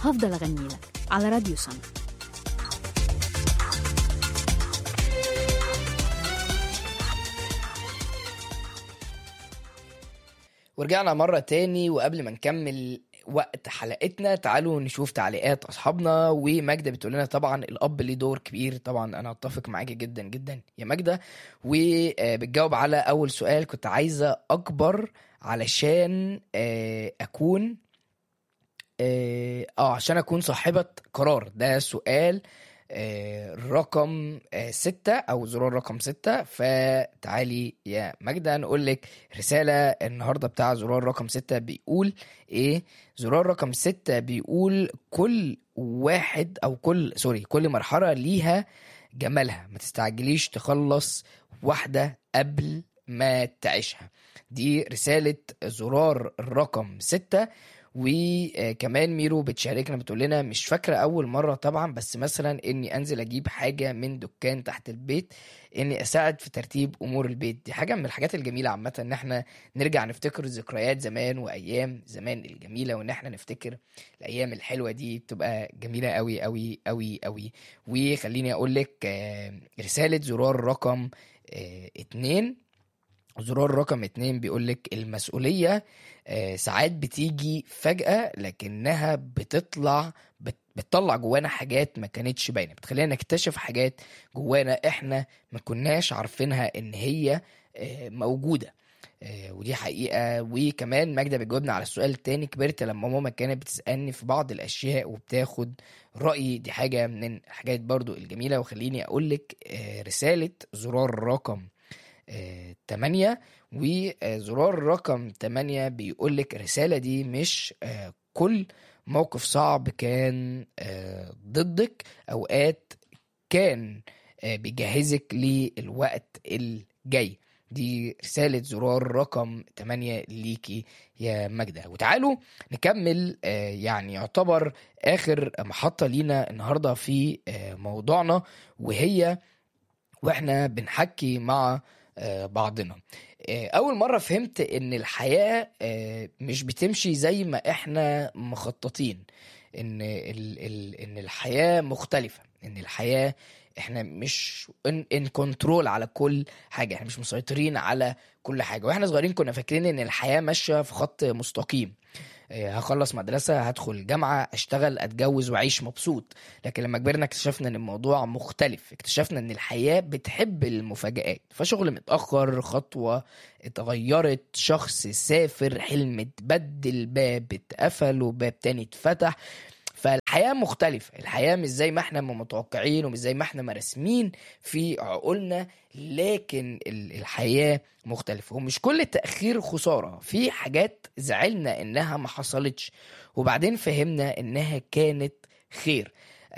هفضل أغني لك على راديو سما ورجعنا مرة تاني وقبل ما نكمل وقت حلقتنا تعالوا نشوف تعليقات أصحابنا وماجدة بتقول لنا طبعا الأب ليه دور كبير طبعا أنا أتفق معاكي جدا جدا يا ماجدة وبتجاوب على أول سؤال كنت عايزة أكبر علشان آه، أكون اه آه، عشان اكون صاحبة قرار ده سؤال آه، رقم آه، ستة او زرار رقم ستة فتعالي يا ماجدة نقول لك رسالة النهاردة بتاع زرار رقم ستة بيقول ايه زرار رقم ستة بيقول كل واحد او كل سوري كل مرحلة ليها جمالها ما تستعجليش تخلص واحدة قبل ما تعيشها دي رسالة زرار رقم ستة وكمان ميرو بتشاركنا بتقول لنا مش فاكره اول مره طبعا بس مثلا اني انزل اجيب حاجه من دكان تحت البيت اني اساعد في ترتيب امور البيت دي حاجه من الحاجات الجميله عامه ان احنا نرجع نفتكر ذكريات زمان وايام زمان الجميله وان احنا نفتكر الايام الحلوه دي بتبقى جميله قوي قوي قوي قوي وخليني اقول لك آه، رساله زرار رقم آه، اتنين زرار رقم اتنين بيقولك المسؤولية آه، ساعات بتيجي فجأة لكنها بتطلع بت- بتطلع جوانا حاجات ما كانتش باينة بتخلينا نكتشف حاجات جوانا احنا ما كناش عارفينها ان هي آه، موجودة آه، ودي حقيقة وكمان ماجدة بتجاوبنا على السؤال التاني كبرت لما ماما كانت بتسألني في بعض الأشياء وبتاخد رأيي دي حاجة من الحاجات برضو الجميلة وخليني أقولك آه، رسالة زرار رقم آه، تمانية وزرار رقم تمانية بيقولك الرسالة دي مش آه، كل موقف صعب كان آه، ضدك أوقات كان آه، بيجهزك للوقت الجاي دي رسالة زرار رقم 8 ليكي يا ماجدة وتعالوا نكمل آه، يعني يعتبر آخر محطة لينا النهاردة في آه، موضوعنا وهي واحنا بنحكي مع آه، بعضنا آه، اول مره فهمت ان الحياه آه، مش بتمشي زي ما احنا مخططين ان ال ال ان الحياه مختلفه ان الحياه احنا مش ان ان كنترول على كل حاجه احنا مش مسيطرين على كل حاجه واحنا صغيرين كنا فاكرين ان الحياه ماشيه في خط مستقيم آه، هخلص مدرسة هدخل جامعة اشتغل اتجوز واعيش مبسوط لكن لما كبرنا اكتشفنا ان الموضوع مختلف اكتشفنا ان الحياة بتحب المفاجآت فشغل متأخر خطوة اتغيرت شخص سافر حلم اتبدل باب اتقفل وباب تاني اتفتح فالحياة مختلفة الحياة مش زي ما احنا ما متوقعين ومش زي ما احنا مرسمين في عقولنا لكن ال- الحياة مختلفة ومش كل تأخير خسارة في حاجات زعلنا انها ما حصلتش وبعدين فهمنا انها كانت خير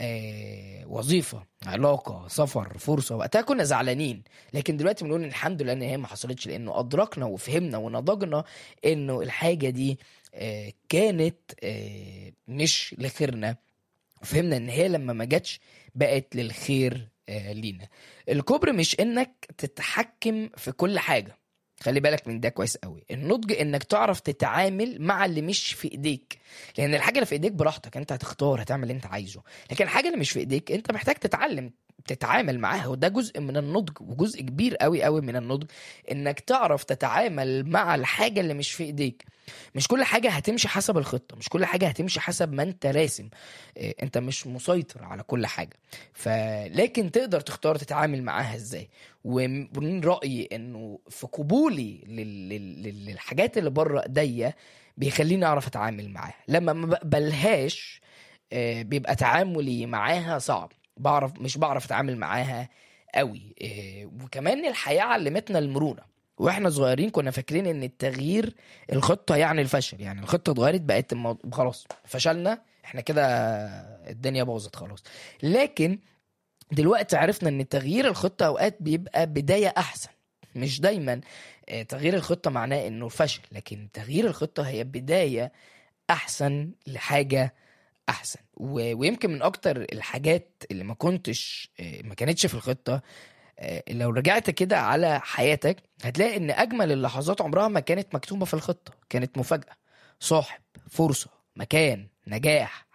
آه وظيفة علاقة سفر فرصة وقتها كنا زعلانين لكن دلوقتي بنقول إن الحمد لله ان هي ما حصلتش لانه ادركنا وفهمنا ونضجنا انه الحاجة دي آه كانت آه مش لخيرنا وفهمنا ان هي لما ما جاتش بقت للخير آه لينا الكبر مش انك تتحكم في كل حاجة خلي بالك من ده كويس قوي النضج انك تعرف تتعامل مع اللي مش في ايديك لان الحاجه اللي في ايديك براحتك انت هتختار هتعمل اللي انت عايزه لكن الحاجه اللي مش في ايديك انت محتاج تتعلم تتعامل معاها وده جزء من النضج وجزء كبير قوي قوي من النضج انك تعرف تتعامل مع الحاجه اللي مش في ايديك مش كل حاجه هتمشي حسب الخطه مش كل حاجه هتمشي حسب ما انت راسم إيه، انت مش مسيطر على كل حاجه فلكن تقدر تختار تتعامل معاها ازاي ومن رايي انه في قبولي لل- لل- لل- للحاجات اللي بره ايديا بيخليني اعرف اتعامل معاها لما ما بقبلهاش آه، بيبقى تعاملي معاها صعب بعرف مش بعرف اتعامل معاها قوي آه، وكمان الحياه علمتنا المرونه واحنا صغيرين كنا فاكرين ان التغيير الخطه يعني الفشل يعني الخطه اتغيرت بقت الموضوع خلاص فشلنا احنا كده الدنيا باظت خلاص لكن دلوقتي عرفنا ان تغيير الخطه اوقات بيبقى بدايه احسن مش دايما آه، تغيير الخطه معناه انه فشل لكن تغيير الخطه هي بدايه احسن لحاجه احسن و... ويمكن من اكتر الحاجات اللي ما كنتش آه، ما كانتش في الخطه آه، لو رجعت كده على حياتك هتلاقي ان اجمل اللحظات عمرها ما كانت مكتوبه في الخطه كانت مفاجاه صاحب فرصه مكان نجاح حتى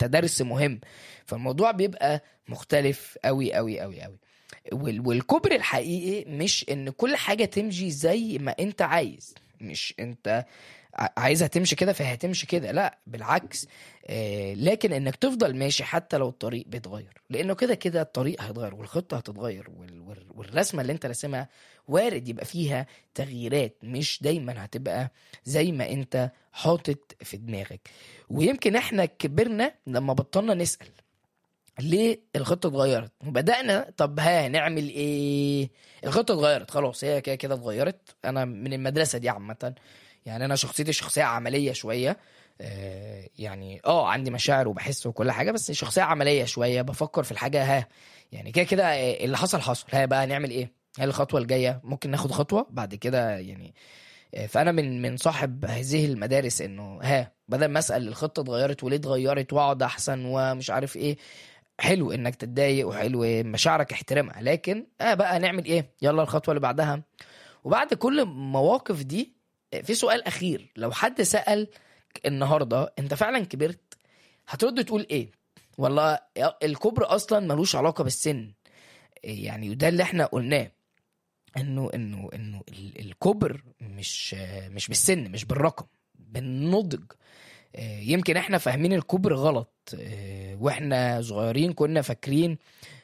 انت درس مهم فالموضوع بيبقى مختلف قوي قوي قوي قوي وال- والكبر الحقيقي مش ان كل حاجه تمشي زي ما انت عايز مش انت ع- عايزها تمشي كده فهي هتمشي كده لا بالعكس آه لكن انك تفضل ماشي حتى لو الطريق بيتغير لانه كده كده الطريق هيتغير والخطه هتتغير وال- وال- والرسمه اللي انت راسمها وارد يبقى فيها تغييرات مش دايما هتبقى زي ما انت حاطط في دماغك ويمكن احنا كبرنا لما بطلنا نسال ليه الخطه اتغيرت وبدانا طب ها نعمل ايه الخطه اتغيرت خلاص هي كده كده اتغيرت انا من المدرسه دي عامه يعني انا شخصيتي شخصيه عمليه شويه آه، يعني اه عندي مشاعر وبحس وكل حاجه بس شخصيه عمليه شويه بفكر في الحاجه ها يعني كده كده آه، اللي حصل حصل ها بقى نعمل ايه هل الخطوه الجايه ممكن ناخد خطوه بعد كده يعني آه، فانا من من صاحب هذه المدارس انه ها بدل ما اسال الخطه اتغيرت وليه اتغيرت واقعد احسن ومش عارف ايه حلو انك تتضايق وحلو مشاعرك احترمها لكن اه بقى نعمل ايه يلا الخطوه اللي بعدها وبعد كل مواقف دي آه، في سؤال اخير لو حد سال النهارده انت فعلا كبرت هترد تقول ايه والله الكبر اصلا ملوش علاقه بالسن يعني وده اللي احنا قلناه انه انه انه ال- الكبر مش مش بالسن مش بالرقم بالنضج آه، يمكن احنا فاهمين الكبر غلط آه، واحنا صغيرين كنا فاكرين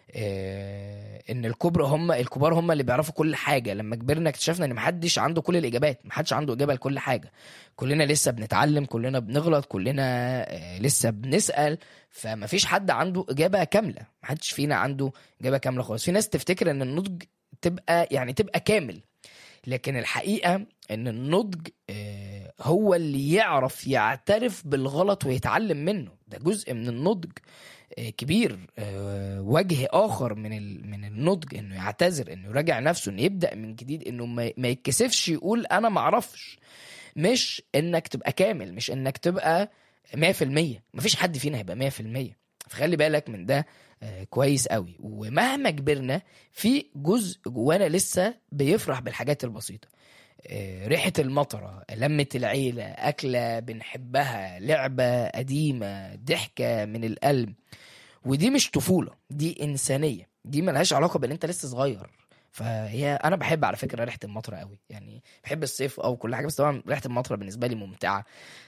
آه، ان الكبر هم الكبار هم اللي بيعرفوا كل حاجه لما كبرنا اكتشفنا ان محدش عنده كل الاجابات محدش عنده اجابه لكل حاجه كلنا لسه بنتعلم كلنا بنغلط كلنا آه، لسه بنسال فمفيش حد عنده اجابه كامله محدش فينا عنده اجابه كامله خالص في ناس تفتكر ان النضج تبقى يعني تبقى كامل لكن الحقيقه ان النضج آه، هو اللي يعرف يعترف بالغلط ويتعلم منه ده جزء من النضج آه، كبير آه، وجه اخر من ال- من النضج انه يعتذر انه يراجع نفسه انه يبدا من جديد انه ما ما يتكسفش يقول انا ما اعرفش مش انك تبقى كامل مش انك تبقى 100% مفيش حد فينا هيبقى 100% فخلي بالك من ده آه، كويس قوي ومهما كبرنا في جزء جوانا لسه بيفرح بالحاجات البسيطه آه، ريحة المطرة لمة العيلة أكلة بنحبها لعبة قديمة ضحكة من القلب ودي مش طفولة دي إنسانية دي ملهاش علاقة بأن أنت لسه صغير فهي أنا بحب على فكرة ريحة المطرة قوي يعني بحب الصيف أو كل حاجة بس طبعا ريحة المطرة بالنسبة لي ممتعة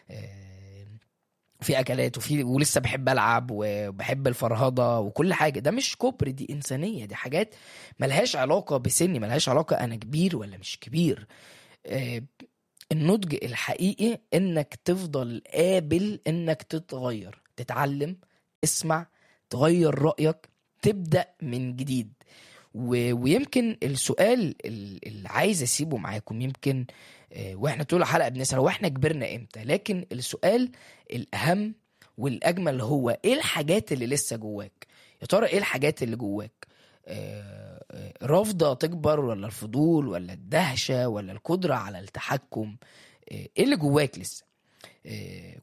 آه، في أكلات وفي ولسه بحب ألعب وبحب الفرهضة وكل حاجة ده مش كبر دي إنسانية دي حاجات ملهاش علاقة بسني ملهاش علاقة أنا كبير ولا مش كبير آه، النضج الحقيقي انك تفضل قابل انك تتغير تتعلم تسمع تغير رأيك تبدأ من جديد و... ويمكن السؤال ال- اللي عايز اسيبه معاكم يمكن آه، واحنا طول الحلقه بنسال هو احنا كبرنا امتى لكن السؤال الاهم والاجمل هو ايه الحاجات اللي لسه جواك يا ترى ايه الحاجات اللي جواك آه، آه، رافضه تكبر ولا الفضول ولا الدهشه ولا القدره على التحكم آه، ايه اللي جواك لسه آه،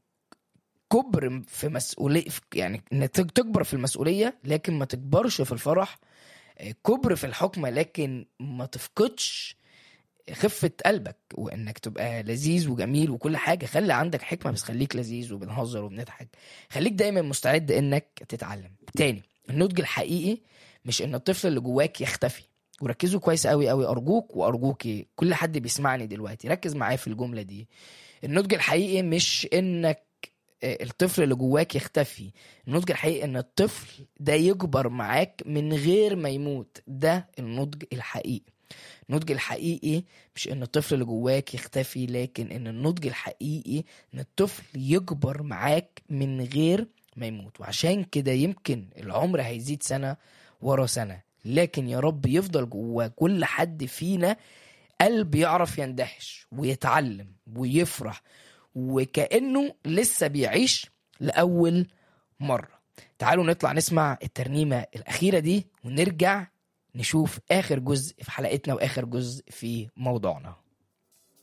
كبر في مسؤوليه يعني انك تك- تكبر في المسؤوليه لكن ما تكبرش في الفرح آه، كبر في الحكمه لكن ما تفقدش خفة قلبك وانك تبقى لذيذ وجميل وكل حاجة خلي عندك حكمة بس خليك لذيذ وبنهزر وبنضحك خليك دايما مستعد انك تتعلم تاني النضج الحقيقي مش ان الطفل اللي جواك يختفي وركزوا كويس قوي قوي ارجوك وارجوكي كل حد بيسمعني دلوقتي ركز معايا في الجملة دي النضج الحقيقي مش انك آه، الطفل اللي جواك يختفي النضج الحقيقي ان الطفل ده يكبر معاك من غير ما يموت ده النضج الحقيقي النضج الحقيقي مش ان الطفل اللي جواك يختفي لكن ان النضج الحقيقي ان الطفل يكبر معاك من غير ما يموت وعشان كده يمكن العمر هيزيد سنة ورا سنة لكن يا رب يفضل جوا كل حد فينا قلب يعرف يندهش ويتعلم ويفرح وكأنه لسه بيعيش لأول مرة تعالوا نطلع نسمع الترنيمة الأخيرة دي ونرجع نشوف آخر جزء في حلقتنا وآخر جزء في موضوعنا